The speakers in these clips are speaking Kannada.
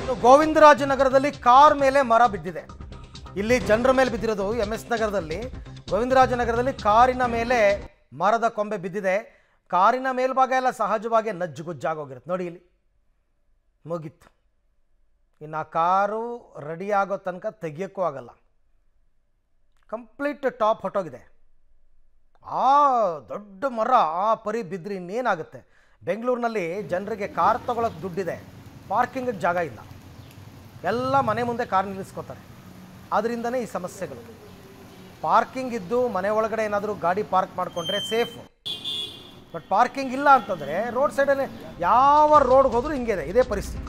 ಇನ್ನು ಗೋವಿಂದರಾಜನಗರದಲ್ಲಿ ಕಾರ್ ಮೇಲೆ ಮರ ಬಿದ್ದಿದೆ ಇಲ್ಲಿ ಜನರ ಮೇಲೆ ಬಿದ್ದಿರೋದು ಎಂ ಎಸ್ ನಗರದಲ್ಲಿ ಗೋವಿಂದರಾಜನಗರದಲ್ಲಿ ಕಾರಿನ ಮೇಲೆ ಮರದ ಕೊಂಬೆ ಬಿದ್ದಿದೆ ಕಾರಿನ ಮೇಲ್ಭಾಗ ಎಲ್ಲ ಸಹಜವಾಗಿ ನಜ್ಜುಗುಜ್ಜಾಗೋಗಿರುತ್ತೆ ನೋಡಿ ಇಲ್ಲಿ ಮುಗೀತು ಇನ್ನು ಆ ಕಾರು ರೆಡಿ ಆಗೋ ತನಕ ತೆಗಿಯೋಕ್ಕೂ ಆಗಲ್ಲ ಕಂಪ್ಲೀಟ್ ಟಾಪ್ ಹೊಟ್ಟೋಗಿದೆ ಆ ದೊಡ್ಡ ಮರ ಆ ಪರಿ ಬಿದ್ದರೆ ಇನ್ನೇನಾಗುತ್ತೆ ಬೆಂಗಳೂರಿನಲ್ಲಿ ಜನರಿಗೆ ಕಾರ್ ತಗೊಳಕ್ಕೆ ದುಡ್ಡಿದೆ ಪಾರ್ಕಿಂಗಿಗೆ ಜಾಗ ಇಲ್ಲ ಎಲ್ಲ ಮನೆ ಮುಂದೆ ಕಾರ್ ನಿಲ್ಲಿಸ್ಕೋತಾರೆ ಅದರಿಂದನೇ ಈ ಸಮಸ್ಯೆಗಳು ಪಾರ್ಕಿಂಗ್ ಇದ್ದು ಮನೆ ಒಳಗಡೆ ಏನಾದರೂ ಗಾಡಿ ಪಾರ್ಕ್ ಮಾಡಿಕೊಂಡ್ರೆ ಸೇಫು ಬಟ್ ಪಾರ್ಕಿಂಗ್ ಇಲ್ಲ ಅಂತಂದರೆ ರೋಡ್ ಸೈಡಲ್ಲಿ ಯಾವ ರೋಡ್ಗೆ ಹೋದರೂ ಹಿಂಗೆ ಇದೆ ಇದೇ ಪರಿಸ್ಥಿತಿ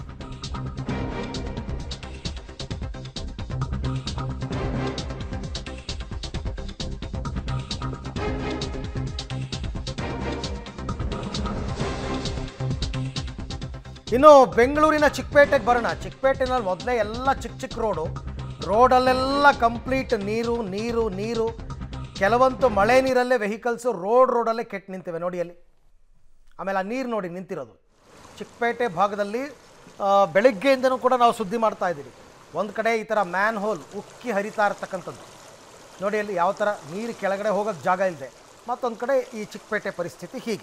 ಇನ್ನು ಬೆಂಗಳೂರಿನ ಚಿಕ್ಕಪೇಟೆಗೆ ಬರೋಣ ಚಿಕ್ಕಪೇಟೆನಲ್ಲಿ ಮೊದಲೇ ಎಲ್ಲ ಚಿಕ್ಕ ಚಿಕ್ಕ ರೋಡು ರೋಡಲ್ಲೆಲ್ಲ ಕಂಪ್ಲೀಟ್ ನೀರು ನೀರು ನೀರು ಕೆಲವಂತೂ ಮಳೆ ನೀರಲ್ಲೇ ವೆಹಿಕಲ್ಸು ರೋಡ್ ರೋಡಲ್ಲೇ ಕೆಟ್ಟು ನಿಂತಿವೆ ನೋಡಿ ಅಲ್ಲಿ ಆಮೇಲೆ ಆ ನೀರು ನೋಡಿ ನಿಂತಿರೋದು ಚಿಕ್ಕಪೇಟೆ ಭಾಗದಲ್ಲಿ ಆ, ಬೆಳಗ್ಗೆಯಿಂದನೂ ಕೂಡ ನಾವು ಸುದ್ದಿ ಮಾಡ್ತಾ ಇದ್ದೀವಿ ಒಂದು ಕಡೆ ಈ ಥರ ಮ್ಯಾನ್ ಹೋಲ್ ಉಕ್ಕಿ ಹರಿತಾ ಇರ್ತಕ್ಕಂಥದ್ದು ನೋಡಿ ಅಲ್ಲಿ ಯಾವ ಥರ ನೀರು ಕೆಳಗಡೆ ಹೋಗೋಕ್ಕೆ ಜಾಗ ಇಲ್ಲದೆ ಮತ್ತೊಂದು ಕಡೆ ಈ ಚಿಕ್ಕಪೇಟೆ ಪರಿಸ್ಥಿತಿ ಹೀಗೆ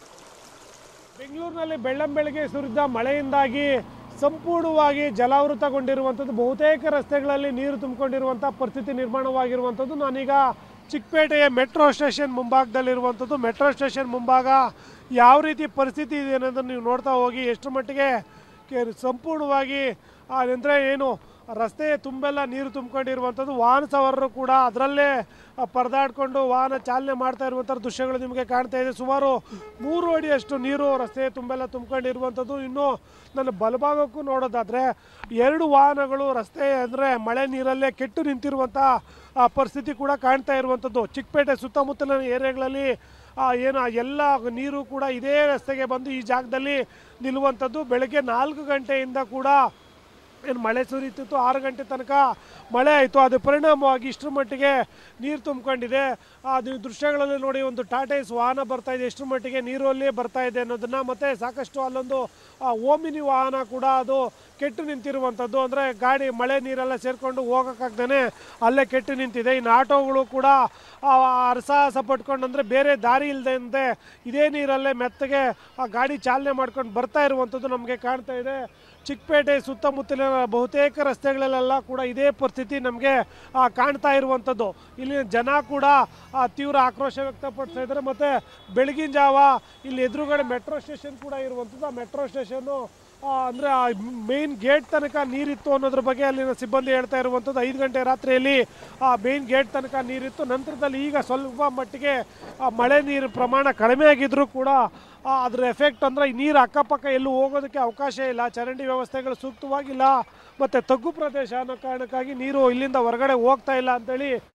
ಬೆಂಗಳೂರಿನಲ್ಲಿ ಬೆಳ್ಳಂಬೆಳಗ್ಗೆ ಸುರಿದ ಮಳೆಯಿಂದಾಗಿ ಸಂಪೂರ್ಣವಾಗಿ ಜಲಾವೃತಗೊಂಡಿರುವಂಥದ್ದು ಬಹುತೇಕ ರಸ್ತೆಗಳಲ್ಲಿ ನೀರು ತುಂಬಿಕೊಂಡಿರುವಂಥ ಪರಿಸ್ಥಿತಿ ನಿರ್ಮಾಣವಾಗಿರುವಂಥದ್ದು ನಾನೀಗ ಚಿಕ್ಕಪೇಟೆಯ ಮೆಟ್ರೋ ಸ್ಟೇಷನ್ ಮುಂಭಾಗದಲ್ಲಿರುವಂಥದ್ದು ಮೆಟ್ರೋ ಸ್ಟೇಷನ್ ಮುಂಭಾಗ ಯಾವ ರೀತಿ ಪರಿಸ್ಥಿತಿ ಇದೆ ಅನ್ನೋದನ್ನು ನೀವು ನೋಡ್ತಾ ಹೋಗಿ ಎಷ್ಟು ಮಟ್ಟಿಗೆ ಕೆ- ಸಂಪೂರ್ಣವಾಗಿ ಅಂದರೆ ಏನು ರಸ್ತೆ ತುಂಬೆಲ್ಲ ನೀರು ತುಂಬಿಕೊಂಡಿರುವಂಥದ್ದು ವಾಹನ ಸವಾರರು ಕೂಡ ಅದರಲ್ಲೇ ಪರದಾಡ್ಕೊಂಡು ವಾಹನ ಚಾಲನೆ ಮಾಡ್ತಾ ಇರುವಂಥ ದೃಶ್ಯಗಳು ನಿಮಗೆ ಕಾಣ್ತಾ ಇದೆ ಸುಮಾರು ಮೂರು ಅಡಿಯಷ್ಟು ನೀರು ರಸ್ತೆ ತುಂಬೆಲ್ಲ ತುಂಬಿಕೊಂಡಿರುವಂಥದ್ದು ಇನ್ನು ನನ್ನ ಬಲಭಾಗಕ್ಕೂ ನೋಡೋದಾದರೆ ಎರಡು ವಾಹನಗಳು ರಸ್ತೆ ಅಂದರೆ ಮಳೆ ನೀರಲ್ಲೇ ಕೆಟ್ಟು ನಿಂತಿರುವಂಥ ಆ, ಪರಿಸ್ಥಿತಿ ಕೂಡ ಕಾಣ್ತಾ ಇರುವಂಥದ್ದು ಚಿಕ್ಕಪೇಟೆ ಸುತ್ತಮುತ್ತಲಿನ ಏರಿಯಾಗಳಲ್ಲಿ ಆ, ಏನು ಆ ಎಲ್ಲ ನೀರು ಕೂಡ ಇದೇ ರಸ್ತೆಗೆ ಬಂದು ಈ ಜಾಗದಲ್ಲಿ ನಿಲ್ಲುವಂಥದ್ದು ಬೆಳಗ್ಗೆ ನಾಲ್ಕು ಗಂಟೆಯಿಂದ ಕೂಡ ಏನು ಮಳೆ ಸುರಿತಿತ್ತು ಆರು ಗಂಟೆ ತನಕ ಮಳೆ ಆಯಿತು ಅದು ಪರಿಣಾಮವಾಗಿ ಇಷ್ಟರ ಮಟ್ಟಿಗೆ ನೀರು ತುಂಬಿಕೊಂಡಿದೆ ಅದು ದೃಶ್ಯಗಳಲ್ಲಿ ನೋಡಿ ಒಂದು ಟಾಟಾ ಏಸ್ ವಾಹನ ಬರ್ತಾ ಇದೆ ಎಷ್ಟರ ಮಟ್ಟಿಗೆ ನೀರು ಅಲ್ಲಿ ಬರ್ತಾ ಇದೆ ಅನ್ನೋದನ್ನ ಮತ್ತೆ ಸಾಕಷ್ಟು ಅಲ್ಲೊಂದು ಆ, ಓಮಿನಿ ವಾಹನ ಕೂಡ ಅದು ಕೆಟ್ಟು ನಿಂತಿರುವಂಥದ್ದು ಅಂದರೆ ಗಾಡಿ ಮಳೆ ನೀರೆಲ್ಲ ಸೇರಿಕೊಂಡು ಹೋಗೋಕ್ಕಾಗ್ದೇ ಅಲ್ಲೇ ಕೆಟ್ಟು ನಿಂತಿದೆ ಇನ್ನು ಆಟೋಗಳು ಕೂಡ ಆ, ಅರಸಾಹಸ ಪಟ್ಕೊಂಡು ಅಂದರೆ ಬೇರೆ ದಾರಿ ಇಲ್ಲದೆ ಇದೇ ನೀರಲ್ಲೇ ಮೆತ್ತಗೆ ಆ ಗಾಡಿ ಚಾಲನೆ ಮಾಡ್ಕೊಂಡು ಬರ್ತಾ ಇರುವಂಥದ್ದು ನಮಗೆ ಕಾಣ್ತಾ ಇದೆ ಚಿಕ್ಕಪೇಟೆ ಸುತ್ತಮುತ್ತಲಿನ ಬಹುತೇಕ ರಸ್ತೆಗಳಲ್ಲೆಲ್ಲ ಕೂಡ ಇದೇ ಪರಿಸ್ಥಿತಿ ನಮಗೆ ಕಾಣ್ತಾ ಇರುವಂಥದ್ದು ಇಲ್ಲಿನ ಜನ ಕೂಡ ಆ, ತೀವ್ರ ಆಕ್ರೋಶ ವ್ಯಕ್ತಪಡಿಸ್ತಾ ಇದ್ದಾರೆ ಮತ್ತು ಬೆಳಗಿನ ಜಾವ ಇಲ್ಲಿ ಎದುರುಗಡೆ ಮೆಟ್ರೋ ಸ್ಟೇಷನ್ ಕೂಡ ಇರುವಂಥದ್ದು ಆ ಮೆಟ್ರೋ ಸ್ಟೇಷನ್ನು ಅಂದರೆ ಆ ಮೇನ್ ಗೇಟ್ ತನಕ ನೀರಿತ್ತು ಅನ್ನೋದ್ರ ಬಗ್ಗೆ ಅಲ್ಲಿನ ಸಿಬ್ಬಂದಿ ಹೇಳ್ತಾ ಇರುವಂಥದ್ದು ಐದು ಗಂಟೆ ರಾತ್ರಿಯಲ್ಲಿ ಆ ಮೇನ್ ಗೇಟ್ ತನಕ ನೀರಿತ್ತು ನಂತರದಲ್ಲಿ ಈಗ ಸ್ವಲ್ಪ ಮಟ್ಟಿಗೆ ಆ ಮಳೆ ನೀರು ಪ್ರಮಾಣ ಕಡಿಮೆ ಆಗಿದ್ರೂ ಕೂಡ ಆ, ಅದ್ರ ಎಫೆಕ್ಟ್ ಅಂದರೆ ಈ ನೀರು ಅಕ್ಕಪಕ್ಕ ಎಲ್ಲೂ ಹೋಗೋದಕ್ಕೆ ಅವಕಾಶ ಇಲ್ಲ ಚರಂಡಿ ವ್ಯವಸ್ಥೆಗಳು ಸೂಕ್ತವಾಗಿಲ್ಲ ಮತ್ತು ತಗ್ಗು ಪ್ರದೇಶ ಅನ್ನೋ ಕಾರಣಕ್ಕಾಗಿ ನೀರು ಇಲ್ಲಿಂದ ಹೊರಗಡೆ ಹೋಗ್ತಾ ಇಲ್ಲ ಅಂತೇಳಿ